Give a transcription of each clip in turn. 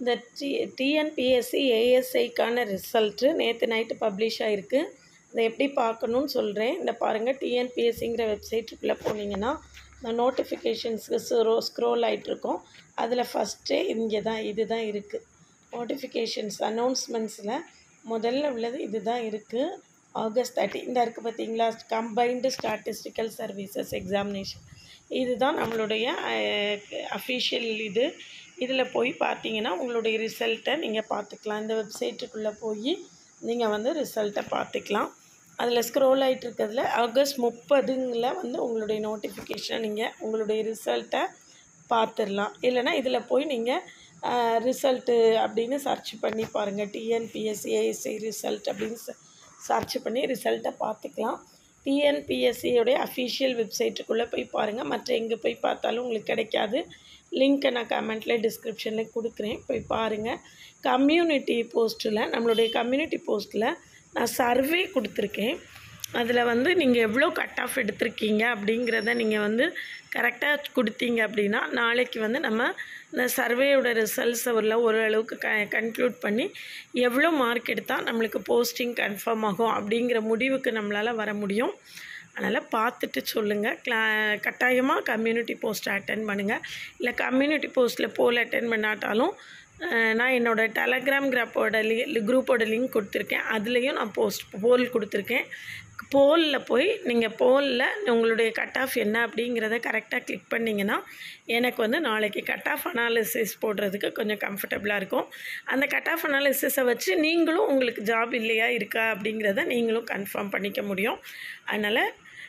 இந்த T TNPSC ஏஎஸ்ஐக்கான result நேற்று நைட்டு பப்ளிஷ் ஆகிருக்கு இதை எப்படி பார்க்கணுன்னு சொல்கிறேன் இந்த பாருங்கள் டிஎன்பிஎஸ்சிங்கிற வெப்சைட்டுக்குள்ளே போனீங்கன்னா இந்த நோட்டிஃபிகேஷன்ஸுக்கு ஸ்க்ரோ ஸ்க்ரோல் ஆகிட்ருக்கோம் அதில் ஃபஸ்ட்டே இங்கே தான் இது தான் இருக்குது நோட்டிஃபிகேஷன்ஸ் அனௌன்ஸ்மெண்ட்ஸில் முதல்ல உள்ளது இது தான் இருக்குது ஆகஸ்ட் தேர்ட்டி இந்த இருக்குது பார்த்தீங்களா கம்பைன்டு ஸ்டாட்டிஸ்டிக்கல் சர்வீசஸ் எக்ஸாமினேஷன் இதுதான் நம்மளுடைய அஃபிஷியல் இது இதில் போய் பார்த்தீங்கன்னா உங்களுடைய ரிசல்ட்டை நீங்கள் பார்த்துக்கலாம் இந்த வெப்சைட்டுக்குள்ளே போய் நீங்கள் வந்து ரிசல்ட்டை பார்த்துக்கலாம் அதில் ஸ்க்ரோல் ஆகிட்டு இருக்கிறதுல ஆகஸ்ட் முப்பதுங்கில் வந்து உங்களுடைய நோட்டிஃபிகேஷனை நீங்கள் உங்களுடைய ரிசல்ட்டை பார்த்துடலாம் இல்லைனா இதில் போய் நீங்கள் ரிசல்ட்டு அப்படின்னு சர்ச் பண்ணி பாருங்கள் டிஎன்பிஎஸ்சி ஏஎஸ்ஐ ரிசல்ட் அப்படின்னு சர்ச் பண்ணி ரிசல்ட்டை பார்த்துக்கலாம் டிஎன்பிஎஸ்சியோடைய அஃபிஷியல் வெப்சைட்டுக்குள்ளே போய் பாருங்கள் மற்ற எங்கே போய் பார்த்தாலும் உங்களுக்கு கிடைக்காது லிங்க்கை நான் கமெண்ட்டில் டிஸ்கிரிப்ஷனில் கொடுக்குறேன் போய் பாருங்கள் கம்யூனிட்டி போஸ்ட்டில் நம்மளுடைய கம்யூனிட்டி போஸ்ட்டில் நான் சர்வே கொடுத்துருக்கேன் அதில் வந்து நீங்கள் எவ்வளோ கட் ஆஃப் எடுத்திருக்கீங்க அப்படிங்கிறத நீங்கள் வந்து கரெக்டாக கொடுத்தீங்க அப்படின்னா நாளைக்கு வந்து நம்ம இந்த சர்வேயோட ரிசல்ட்ஸை உள்ள ஓரளவுக்கு க கன்க்ளூட் பண்ணி எவ்வளோ மார்க் எடுத்தால் நம்மளுக்கு போஸ்டிங் கன்ஃபார்ம் ஆகும் அப்படிங்கிற முடிவுக்கு நம்மளால் வர முடியும் அதனால் பார்த்துட்டு சொல்லுங்கள் கிளா கட்டாயமாக கம்யூனிட்டி போஸ்ட் அட்டன் பண்ணுங்கள் இல்லை கம்யூனிட்டி போஸ்ட்டில் போல் அட்டன் பண்ணாட்டாலும் நான் என்னோடய டெலகிராம் கிராப்போட லி குரூப்போட லிங்க் கொடுத்துருக்கேன் அதுலேயும் நான் போஸ்ட் போல் கொடுத்துருக்கேன் போலில் போய் நீங்கள் போலில் உங்களுடைய கட் ஆஃப் என்ன அப்படிங்கிறத கரெக்டாக கிளிக் பண்ணிங்கன்னா எனக்கு வந்து நாளைக்கு கட் ஆஃப் அனாலிசிஸ் போடுறதுக்கு கொஞ்சம் கம்ஃபர்டபுளாக இருக்கும் அந்த கட் ஆஃப் அனாலிசிஸை வச்சு நீங்களும் உங்களுக்கு ஜாப் இல்லையா இருக்கா அப்படிங்கிறத நீங்களும் கன்ஃபார்ம் பண்ணிக்க முடியும் அதனால்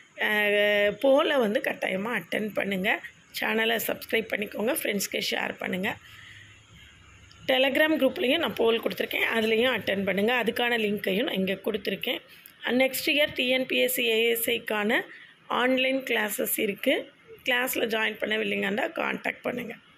போலை வந்து கட்டாயமாக அட்டன் பண்ணுங்கள் சேனலை சப்ஸ்கிரைப் பண்ணிக்கோங்க ஃப்ரெண்ட்ஸ்க்கு ஷேர் பண்ணுங்கள் டெலகிராம் குரூப்லேயும் நான் போல் கொடுத்துருக்கேன் அதுலேயும் அட்டன் பண்ணுங்கள் அதுக்கான லிங்க்கையும் நான் இங்கே கொடுத்துருக்கேன் நெக்ஸ்ட் இயர் டிஎன்பிஎஸ்சி ஏஎஸ்ஐக்கான ஆன்லைன் கிளாஸஸ் இருக்குது கிளாஸில் ஜாயின் பண்ணவில்லைங்கன்னா காண்டாக்ட் பண்ணுங்கள்